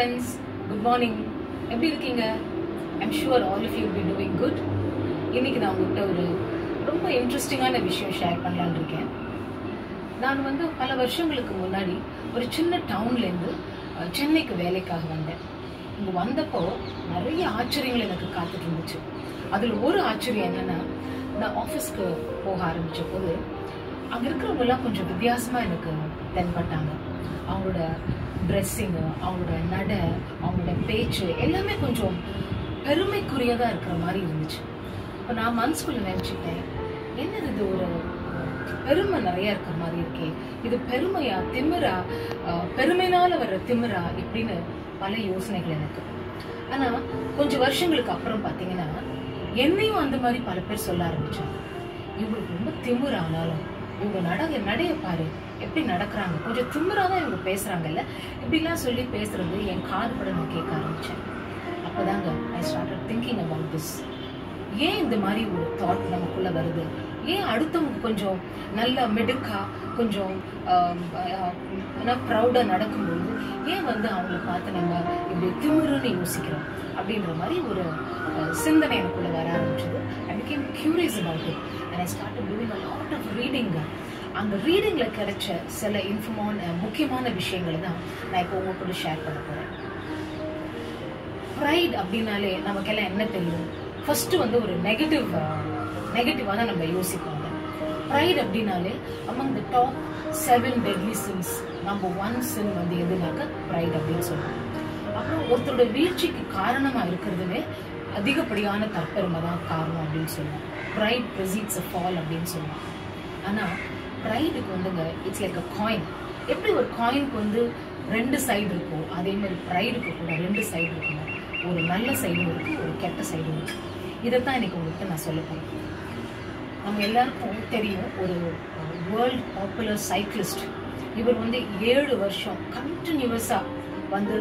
Friends good morning எப்படி இருக்கீங்க I'm sure all of you be doing good இன்னைக்கு நான் உங்கள்கிட்ட ஒரு ரொம்ப இன்ட்ரெஸ்டிங்கான விஷயம் ஷேர் பண்ணலான்னு இருக்கேன் நான் வந்து பல வருஷங்களுக்கு முன்னாடி ஒரு சின்ன டவுன்லேருந்து அஹ், சென்னைக்கு வேலைக்காக வந்தேன் இங்கே வந்தப்போ நிறைய ஆச்சரியங்கள் எனக்கு காத்துட்டு இருந்துச்சு அதில் ஒரு ஆச்சரியம் என்னன்னா நான் ஆஃபீஸ்க்கு போக ஆரம்பிச்ச போது அங்கே இருக்கிறவங்கெல்லாம் கொஞ்சம் வித்தியாசமாக எனக்கு தென்பட்டாங்க அவங்களோட ட்ரெஸ்ஸிங்கு அவங்களோட நடை அவங்களோட பேச்சு எல்லாமே கொஞ்சம் பெருமைக்குரியதாக இருக்கிற மாதிரி இருந்துச்சு இப்போ நான் மனசுக்குள்ள நினச்சிட்டேன் என்னது இது ஒரு பெருமை நிறைய இருக்கிற மாதிரி இருக்கே இது பெருமையா திமிரா அஹ், பெருமைனால வர்ற திமிரா இப்படின்னு பல யோசனைகள் எனக்கு ஆனா கொஞ்சம் வருஷங்களுக்கு அப்புறம் பாத்தீங்கன்னா என்னையும் அந்த மாதிரி பல பேர் சொல்ல ஆரம்பிச்சாங்க இவங்களுக்கு ரொம்ப திமிரா ஆனாலும் இவங்க நட நடைய பாரு எப்படி நடக்கிறாங்க கொஞ்சம் திமிரா தான் இவங்க பேசுறாங்கல்ல இப்படிலாம் சொல்லி பேசுறது என் காது பட நான் கேட்க ஆரம்பிச்சேன் அப்போதாங்க I started thinking about this ஏன் இந்த மாதிரி ஒரு தாட் நமக்குள்ள வருது ஏன் அடுத்தவங்க கொஞ்சம் நல்ல மிடுக்கா கொஞ்சம் ப்ரௌடாக நடக்கும்போது ஏன் வந்து அவங்கள பார்த்து நம்ம இப்படி திமிருன்னு யோசிக்கிறோம் அப்படின்ற மாதிரி ஒரு அஹ், சிந்தனை எனக்குள்ள வர ஆரம்பிச்சது I became curious about it and I start doing a lot of reading அந்த ரீடிங்கில் கிடைச்ச சில இன்ஃபர்மான முக்கியமான விஷயங்களை தான் நான் இப்போ உங்க கூட ஷேர் பண்ண போகிறேன் ப்ரைட் அப்படின்னாலே நமக்கெல்லாம் என்ன தெரியும் ஃபர்ஸ்ட் வந்து ஒரு நெகட்டிவ் நெகட்டிவாக தான் நம்ம யோசிப்போம் ப்ரைட் அப்படின்னாலே among the top seven deadly sins number one sin வந்து எதுனாக்க ப்ரைட் அப்படின்னு சொல்லுவோம் அப்புறம் ஒருத்தரோட வீழ்ச்சிக்கு காரணமா இருக்கிறதுலே அதிகப்படியான தற்பெருமை தான் காரணம் அப்படின்னு சொல்லுவோம் ப்ரைட் ப்ரெசிட்ஸ் அ ஃபால் அப்படின்னு சொல்லுவோம் ஆனா ப்ரைடுக்கு வந்துங்க இட்ஸ் லைக் அ காயின் எப்படி ஒரு காயினுக்கு வந்து ரெண்டு சைடு இருக்கும் அதே மாதிரி ப்ரைடுக்கு கூட ரெண்டு சைடு இருக்குங்க ஒரு நல்ல சைடும் இருக்கு ஒரு கெட்ட சைடும் இருக்கு இதைத்தான் இன்னைக்கு உங்கள்கிட்ட நான் சொல்ல போறேன் நம்ம எல்லாருக்கும் தெரியும் ஒரு வேர்ல்ட் பாப்புலர் சைக்கிளிஸ்ட் இவர் வந்து ஏழு வருஷம் கண்டினியூவஸாக வந்து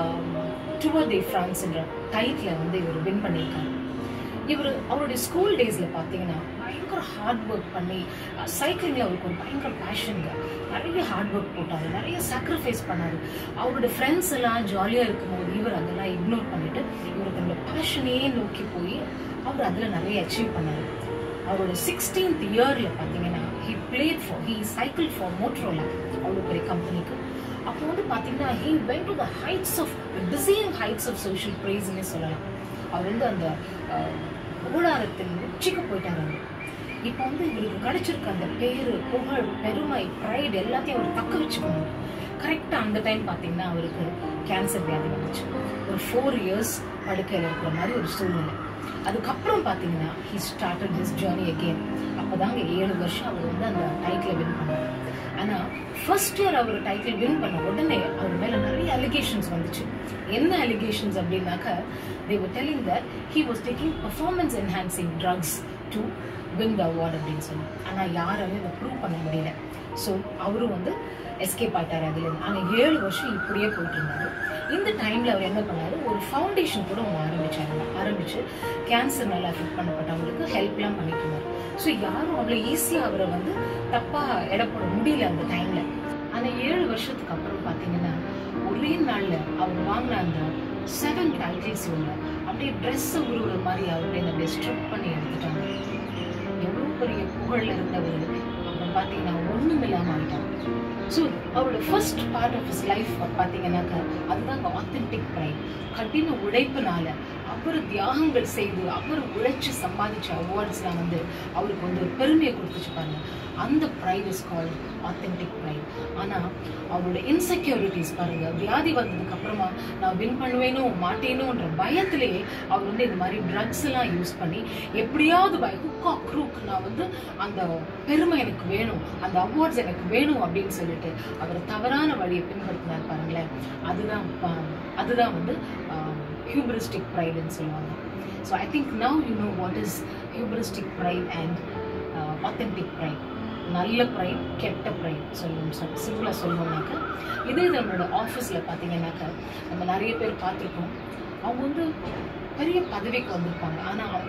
டுவர் தி ஃப்ரான்ஸ்ன்ற டைட்டில் வந்து இவர் வின் பண்ணியிருக்காரு இவர் அவருடைய ஸ்கூல் டேஸில் பார்த்தீங்கன்னா பயங்கர ஹார்ட் ஒர்க் பண்ணி சைக்கிளிங்கில் அவருக்கு ஒரு பயங்கர பேஷனுங்க நிறைய ஹார்ட் ஒர்க் போட்டார் நிறைய சாக்ரிஃபைஸ் பண்ணார் அவருடைய ஃப்ரெண்ட்ஸ் எல்லாம் ஜாலியாக இருக்கும்போது இவர் அதெல்லாம் இக்னோர் பண்ணிட்டு இவர் தன்னோட பேஷனையே நோக்கி போய் அவர் அதில் நிறைய அச்சீவ் பண்ணார் அவரோட சிக்ஸ்டீன்த் இயரில் பார்த்தீங்கன்னா he played for he cycle for Motorola அவ்வளோ பெரிய கம்பெனிக்கு அப்போ வந்து பார்த்தீங்கன்னா he went to the heights of design heights of social ப்ரைஸ்னே சொல்லலாம் அவர் வந்து அந்த அஹ், புகழாரத்தின் உச்சிக்கு போயிட்டாரு அவர் இப்போ வந்து இவருக்கு கிடைச்சிருக்க அந்த பேரு புகழ் பெருமை ப்ரைட் எல்லாத்தையும் அவர் தக்க வச்சுக்கணும் கரெக்டாக அந்த டைம் பார்த்தீங்கன்னா அவருக்கு கேன்சர் வியாதி வந்துச்சு ஒரு ஃபோர் இயர்ஸ் படுக்கையில் இருக்கிற மாதிரி ஒரு சூழ்நிலை அதுக்கப்புறம் பார்த்தீங்கன்னா he started his journey again அப்போதாங்க ஏழு வருஷம் அவர் வந்து அந்த டைட்டில் வின் பண்ணார் ஆனால் ஃபர்ஸ்ட் இயர் அவர் டைட்டில் வின் பண்ண உடனே அவர் மேலே நிறைய அலிகேஷன்ஸ் வந்துச்சு என்ன அலிகேஷன்ஸ் அப்படின்னாக்க தே were telling that he was taking performance enhancing drugs to win the award அப்படின்னு சொல்லி ஆனால் யாராலையும் இதை ப்ரூவ் பண்ண முடியல ஸோ அவரும் வந்து எஸ்கேப் ஆயிட்டார் அதுலேருந்து ஆனால் ஏழு வருஷம் இப்படியே போயிட்டு இருந்தாரு இந்த டைம்ல அவர் என்ன பண்ணாரு ஒரு ஃபவுண்டேஷன் கூட ஒன்று ஆரம்பிச்சாரு ஆரம்பிச்சு கேன்சர் அஃபெக்ட் பண்ணப்பட்டவங்களுக்கு ஹெல்ப்லாம் பண்ணிட்டு இருந்தார் ஸோ யாரும் அவ்வளோ ஈஸியாக அவரை வந்து தப்பா எடை போட முடியல அந்த டைம்ல ஆனால் ஏழு வருஷத்துக்கு அப்புறம் பார்த்தீங்கன்னா ஒரே நாள்ல அவர் வாங்கின அந்த செவன் டைட்டில்ஸ் இவங்க அப்படியே ட்ரெஸ்ஸை உருவுற மாதிரி அவருடைய அப்படியே ஸ்ட்ரிப் பண்ணி எடுத்துட்டாங்க எவ்வளோ பெரிய புகழ்ல இருந்தவர் அப்புறம் பார்த்தீங்கன்னா ஒன்றும் இல்லாமல் ஆயிட்டாங்க ஸோ அவரோட first part of his life பார்த்தீங்கன்னாக்கா அதுதான் ஆத்தென்டிக் ப்ரைட் கடின உழைப்புனால அவர் தியாகங்கள் செய்து அவர் உழைச்சு சம்பாதிச்ச அவார்ட்ஸ்லாம் வந்து அவருக்கு வந்து ஒரு பெருமையை கொடுத்துச்சு பாருங்க அந்த pride is called authentic pride ஆனால் அவரோட இன்செக்யூரிட்டிஸ் பாருங்க வியாதி வந்ததுக்கு அப்புறமா நான் வின் பண்ணுவேனோ மாட்டேனோன்ற பயத்திலேயே அவர் வந்து இந்த மாதிரி ட்ரக்ஸ் எல்லாம் யூஸ் பண்ணி எப்படியாவது பை ஹுக்கா க்ரூக் நான் வந்து அந்த பெருமை எனக்கு வேணும் அந்த அவார்ட்ஸ் எனக்கு வேணும் அப்படின்னு சொல்லிட்டு அவர் தவறான வழியை பின்பற்றினார் பாருங்களேன் அதுதான் ப- அதுதான் வந்து ஹியூபரிஸ்டிக் ப்ரைடுன்னு சொல்லுவாங்க so I think now you know what is hubristic pride and authentic pride நல்ல ப்ரைட் கெட்ட ப்ரைட் சொல்லணும் சார் சிம்பிளாக சொல்லணும்னாக்க இதே இது நம்மளோட ஆஃபீஸில் பார்த்தீங்கன்னாக்க நம்ம நிறைய பேர் பார்த்துருக்கோம் அவங்க வந்து பெரிய பதவிக்கு வந்திருப்பாங்க ஆனால் அவங்க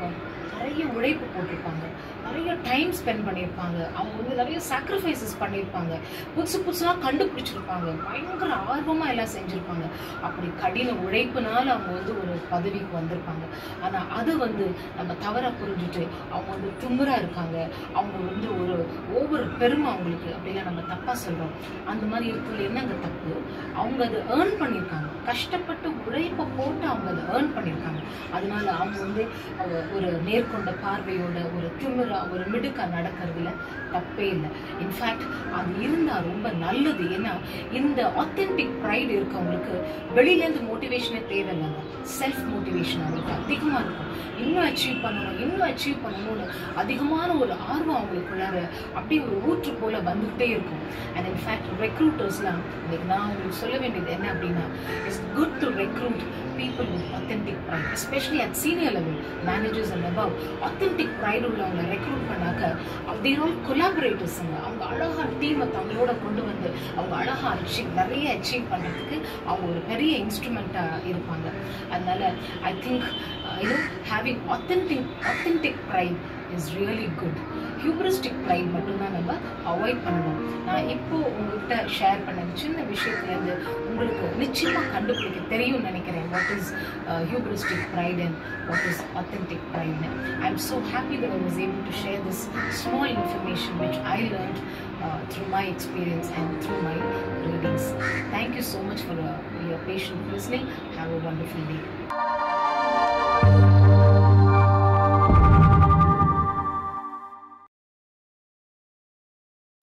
நிறைய உழைப்பு போட்டிருப்பாங்க நிறைய டைம் ஸ்பெண்ட் பண்ணியிருப்பாங்க அவங்க வந்து நிறைய சாக்ரிஃபைசஸ் பண்ணியிருப்பாங்க புதுசு புதுசாக கண்டுபிடிச்சிருப்பாங்க பயங்கர ஆர்வமாக எல்லாம் செஞ்சுருப்பாங்க அப்படி கடின உழைப்புனால அவங்க வந்து ஒரு பதவிக்கு வந்திருப்பாங்க ஆனால் அது வந்து நம்ம தவறாக புரிஞ்சுட்டு அவங்க வந்து துமுறா இருக்காங்க அவங்க வந்து ஒரு ஒவ்வொரு பெருமை அவங்களுக்கு அப்படிலாம் நம்ம தப்பாக சொல்கிறோம் அந்த மாதிரி இருக்கிறது என்னங்க தப்பு அவங்க அதை ஏர்ன் பண்ணியிருக்காங்க கஷ்டப்பட்டு உழைப்பை போட்டு அவங்க அதை ஏர்ன் பண்ணியிருக்காங்க அதனால அவங்க வந்து அவ- ஒரு நேர்கொண்ட பார்வையோட ஒரு திமிரா ஒரு மிடுக்கா நடக்கிறதுல தப்பே இல்லை இன்ஃபேக்ட் அது இருந்தால் ரொம்ப நல்லது ஏன்னா இந்த ஆத்தென்டிக் ப்ரைடு இருக்கவங்களுக்கு வெளியிலேருந்து மோட்டிவேஷனே தேவையில்லைங்க செல்ஃப் மோட்டிவேஷன் அவங்களுக்கு அதிகமாக இருக்கும் இன்னும் அச்சீவ் பண்ணணும் இன்னும் அச்சீவ் பண்ணணும்னு அதிகமான ஒரு ஆர்வம் அவங்களுக்குள்ளார அப்படியே ஒரு ஊற்று போல வந்துகிட்டே இருக்கும் அண்ட் இன்ஃபேக்ட் ரெக்ரூட்டர்ஸ்லாம் இன்னைக்கு நான் உங்களுக்கு சொல்ல வேண்டியது என்ன அப்படின்னா it's good to recruit people with authentic pride especially at senior level managers and above authentic pride உள்ளவங்களை ரெக்ரூட் பண்ணாக்க தேர் ஆல் கொலாபரேட்டர்ஸுங்க அவங்க அழகா டீமை தங்களோட கொண்டு வந்து அவங்க அழகா அச்சீவ் நிறைய அச்சீவ் பண்ணுறதுக்கு அவங்க ஒரு பெரிய இன்ஸ்ட்ருமெண்ட்டாக இருப்பாங்க அதனால I think you know having authentic authentic pride is really good hubristic pride மட்டும்தான் நம்ம அவாய்ட் பண்ணணும் நான் இப்போ உங்கள்கிட்ட ஷேர் பண்ண இந்த சின்ன விஷயத்துலேருந்து உங்களுக்கு நிச்சயமாக கண்டுபிடிக்க தெரியும்னு நினைக்கிறேன் what is hubristic pride and what is authentic pride I am so happy that I was able to share this small information which I learned uh, through my experience and through my readings. Thank you so much for uh, your patient listening. Have a wonderful day.